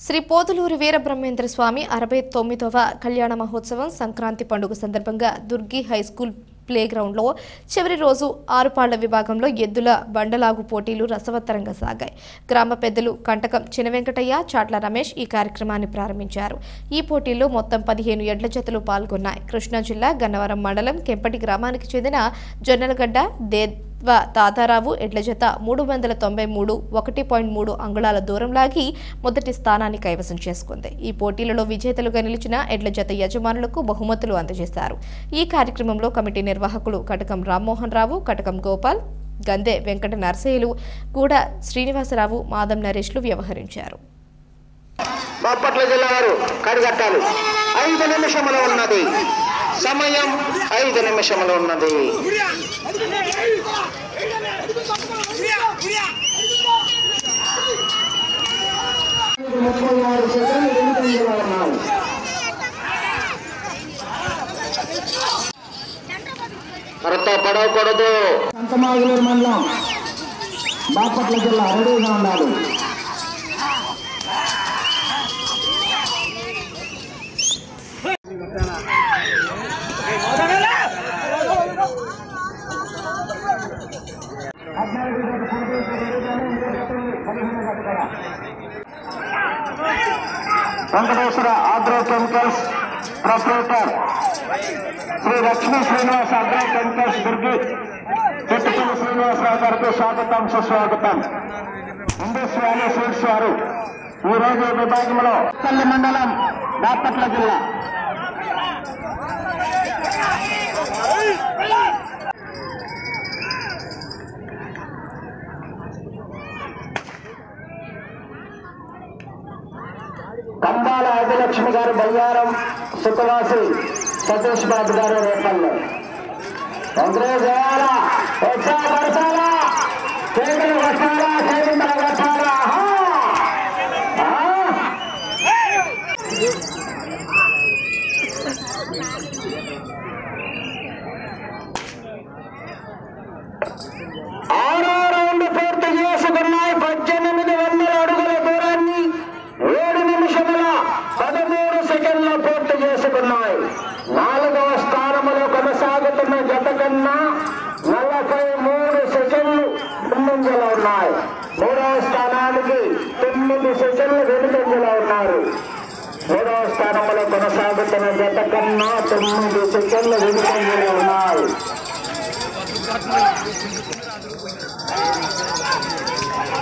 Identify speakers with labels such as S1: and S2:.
S1: శ్రీ పోతులూరి వీరబ్రహ్మేంద్ర స్వామి అరవై తొమ్మిదవ కళ్యాణ మహోత్సవం సంక్రాంతి పండుగ సందర్భంగా దుర్గి హై స్కూల్ ప్లే గ్రౌండ్లో చివరి రోజు ఆరుపాళ్ల విభాగంలో ఎద్దుల బండలాగు పోటీలు రసవత్తరంగా సాగాయి గ్రామ పెద్దలు కంటకం చినవెంకటయ్య చాట్ల రమేష్ ఈ కార్యక్రమాన్ని ప్రారంభించారు ఈ పోటీల్లో మొత్తం పదిహేను ఎడ్ల జతలు పాల్గొన్నాయి కృష్ణా జిల్లా గన్నవరం మండలం కెంపటి గ్రామానికి చెందిన జొన్నలగడ్డ దే వ తాతారావు ఎడ్ల జత మూడు వందల తొంభై మూడు ఒకటి పాయింట్ మూడు అంగుళాల దూరం లాగి మొదటి స్థానాన్ని కైవసం చేసుకుంది ఈ పోటీలలో విజేతలుగా నిలిచిన ఎడ్ల జత యజమానులకు బహుమతులు అందజేశారు ఈ కార్యక్రమంలో కమిటీ నిర్వాహకులు కటకం రామ్మోహన్ రావు కటకం గోపాల్ గందె వెంకట నరసయ్యలు కూడా శ్రీనివాసరావు మాదం నరేష్లు వ్యవహరించారు
S2: బాపట్ల జిల్లా వారు కడిగట్టాలి ఐదు నిమిషములు ఉన్నది సమయం ఐదు నిమిషములు ఉన్నది ముప్పై ఆరు సెకండ్లు వెనుకంజలో ఉన్నాయి త్వరతో పడవకూడదు సంతమాగులూరు మండలం బాపట్ల జిల్లా రెడీగా ఉండాలి Venkateswara agro chemicals proprietor Shri Lakshmi Srinivas agro chemicals Durgi Chettupalli Srinivasarao గారికి స్వాగతం సుస్వాగతం ఇండస్ వ్యాలీ సీడ్స్ వారు ఈ రోజు ఈ విభాగంలో పల్లి మండలం బాపట్ల జిల్లా కంబాల ఆదిలక్ష్మి గారు బయ్యారం సుఖవాసి సతీష్ బాబు గారు రేపల్లి వెంకటేశ్వర పడతారా చేతులు కొట్టాలా చేతులు కొట్టాలా ఆహా! ఆ? ఆరో రౌండ్ పూర్తి చేసుకున్నాయి పద్దెనిమిది వందల అడుగుల దూరాన్ని ఏడు నిమిషముల పదమూడు సెకండ్ల పూర్తి చేసుకున్నాయి నాలుగవ స్థానంలో కొనసాగుతున్న జత కన్నా నలభై మూడు సెకండ్లు ముందంజలో ఉన్నాయి మూడవ స్థానానికి తొమ్మిది సెకండ్లు వెనుకంజలో ఉన్నారు మూడవ స్థానంలో కొనసాగుతున్న జత కన్నా తొమ్మిది సెకండ్లు వెనుకంజలో ఉన్నాయి